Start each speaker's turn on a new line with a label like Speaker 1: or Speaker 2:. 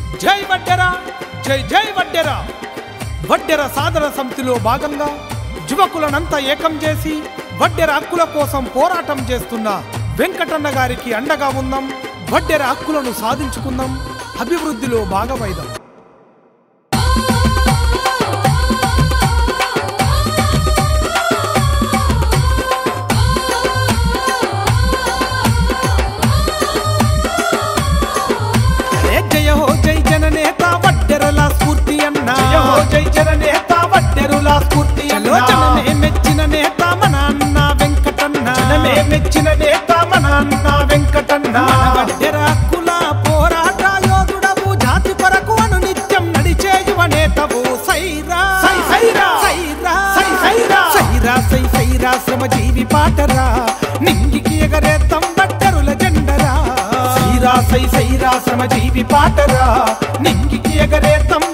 Speaker 1: జై వడ్డెరా జై జై వడ్డెరా వడ్డెర సాధన సమితిలో భాగంగా యువకులనంతా ఏకం చేసి వడ్డెర హక్కుల కోసం పోరాటం చేస్తున్న వెంకటన్న గారికి అండగా ఉందాం వడ్డెర హక్కులను సాధించుకుందాం అభివృద్ధిలో భాగమైదాం ఏ జయ హో జై జననేత వడ్డెరల స్ఫూర్తి అన్న
Speaker 2: జయ హో జై జననేత వడ్డెరుల స్ఫూర్తి
Speaker 1: చలో జనమే మెచ్చిన నేత మన అన్న వెంకటన్న
Speaker 2: జనమే మెచ్చిన నేత మన అన్న వెంకటన్న
Speaker 1: మన వడ్డెర హక్కుల పోరాట యోధుడవు జాతి కొరకు అను నిత్యం నడిచే యువ నేతవు సైరా
Speaker 2: సై సైరా.
Speaker 1: సైరా
Speaker 2: సై సైరా.
Speaker 1: సైరా సై సైరా శ్రమ జీవి పాటరా నింగికి ఎగరేతం వడ్డెరుల జెండరా
Speaker 2: సైరా సై సైరా శ్రమ జీవి పాటరా నింగికి ఎగరేతం